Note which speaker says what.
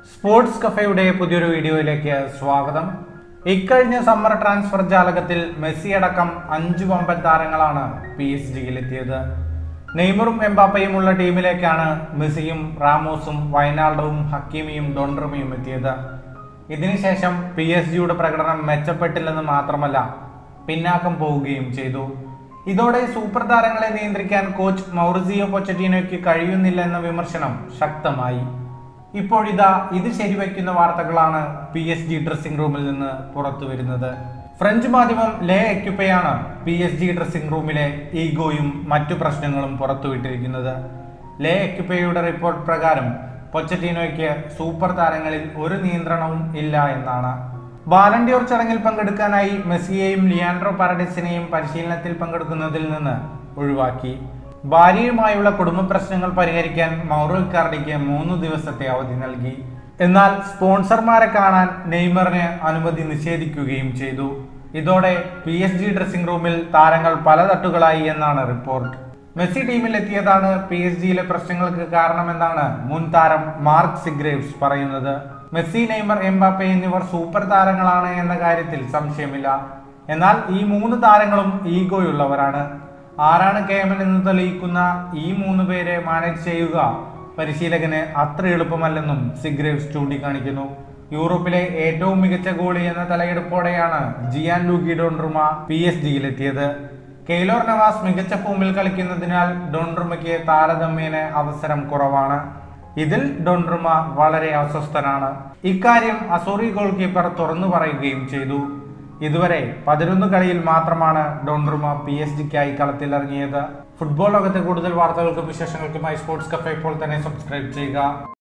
Speaker 1: sports കഫയുടെ പുതിയൊരു വീഡിയോയിലേക്ക് സ്വാഗതം ഇക്കഴിഞ്ഞ സമ്മർ ട്രാൻസ്ഫർ ജാലകത്തിൽ മെസ്സി അടക്കം അഞ്ചു വമ്പൻ താരങ്ങളാണ് പി എസ് ജിയിലെത്തിയത് നെയ്മറും എംബാപ്പയുമുള്ള ടീമിലേക്കാണ് മെസ്സിയും റാമോസും വയനാൾഡവും ഹക്കീമിയും ഡോൺഡ്രമയും എത്തിയത് ഇതിനുശേഷം പി എസ് ജിയുടെ പ്രകടനം മെച്ചപ്പെട്ടില്ലെന്ന് മാത്രമല്ല പിന്നാക്കം പോവുകയും ചെയ്തു ഇതോടെ സൂപ്പർ താരങ്ങളെ നിയന്ത്രിക്കാൻ കോച്ച് മൗറിസിയോ പൊച്ചറ്റീനോയ്ക്ക് കഴിയുന്നില്ല എന്ന വിമർശനം ശക്തമായി ഇപ്പോഴിതാ ഇത് ശരിവയ്ക്കുന്ന വാർത്തകളാണ് പി എസ് ജി ഡ്രസ്സിംഗ് റൂമിൽ നിന്ന് പുറത്തു വരുന്നത് ഫ്രഞ്ച് മാധ്യമം ലേ എക്യുപ്പയാണ് പി എസ് ജി ഡ്രസ്സിംഗ് റൂമിലെ ഈഗോയും മറ്റു പ്രശ്നങ്ങളും പുറത്തുവിട്ടിരിക്കുന്നത് ലേ എക്യുപ്പയുടെ റിപ്പോർട്ട് പ്രകാരം പൊച്ചറ്റീനോയ്ക്ക് സൂപ്പർ താരങ്ങളിൽ ഒരു നിയന്ത്രണവും ഇല്ല എന്നാണ് ബാലൻഡിയോർ ചടങ്ങിൽ പങ്കെടുക്കാനായി മെസ്സിയെയും ലിയാൻഡ്രോ പാരഡിസിനെയും പരിശീലനത്തിൽ പങ്കെടുക്കുന്നതിൽ നിന്ന് ഒഴിവാക്കി ഭാര്യയുമായുള്ള കുടുംബ പ്രശ്നങ്ങൾ പരിഹരിക്കാൻ മൗറോ ഇക്കാർഡിക്ക് മൂന്ന് ദിവസത്തെ അവധി നൽകി എന്നാൽ സ്പോൺസർമാരെ കാണാൻ നെയ്മറിന് അനുമതി നിഷേധിക്കുകയും ചെയ്തു ഇതോടെ പി എസ് ജി ഡ്രസ്സിംഗ് റൂമിൽ താരങ്ങൾ പല തട്ടുകളായി എന്നാണ് റിപ്പോർട്ട് മെസ്സി ടീമിൽ എത്തിയതാണ് പി എസ് ജിയിലെ പ്രശ്നങ്ങൾക്ക് കാരണമെന്നാണ് മുൻ താരം മാർക്ക് സിഗ്രേവ്സ് പറയുന്നത് മെസ്സി നെയ്മർ എംബാപ്പെ എന്നിവർ സൂപ്പർ താരങ്ങളാണ് എന്ന കാര്യത്തിൽ സംശയമില്ല എന്നാൽ ഈ മൂന്ന് താരങ്ങളും ഈഗോയുള്ളവരാണ് ആരാണ് കേമൻ എന്ന് തെളിയിക്കുന്ന ഈ മൂന്ന് പേരെ മാനേജ് ചെയ്യുക പരിശീലകന് അത്ര എളുപ്പമല്ലെന്നും സിഗ്രേവ്സ് ചൂണ്ടിക്കാണിക്കുന്നു യൂറോപ്പിലെ ഏറ്റവും മികച്ച ഗോളി എന്ന തലയെടുപ്പോടെയാണ് Gianluigi Donnarumma P S ജിയിലെത്തിയത് കെയ്ലോർ നവാസ് മികച്ച ഫോമിൽ കളിക്കുന്നതിനാൽ ഡോൺറുമയ്ക്ക് താരതമ്യേന അവസരം കുറവാണ് ഇതിൽ ഡോൺറുമ വളരെ അസ്വസ്ഥനാണ് ഇക്കാര്യം അസോറി ഗോൾ കീപ്പർ തുറന്നു പറയുകയും ചെയ്തു ഇതുവരെ പതിനൊന്ന് കളിയിൽ മാത്രമാണ് ഡോൺറുമ പി എസ് ജിക്കായി കളത്തിലിറങ്ങിയത് ഫുട്ബോൾ ലോകത്തെ കൂടുതൽ വാർത്തകൾക്കും വിശേഷങ്ങൾക്കുമായി സ്പോർട്സ് കഫേ ഇപ്പോൾ തന്നെ സബ്സ്ക്രൈബ് ചെയ്യുക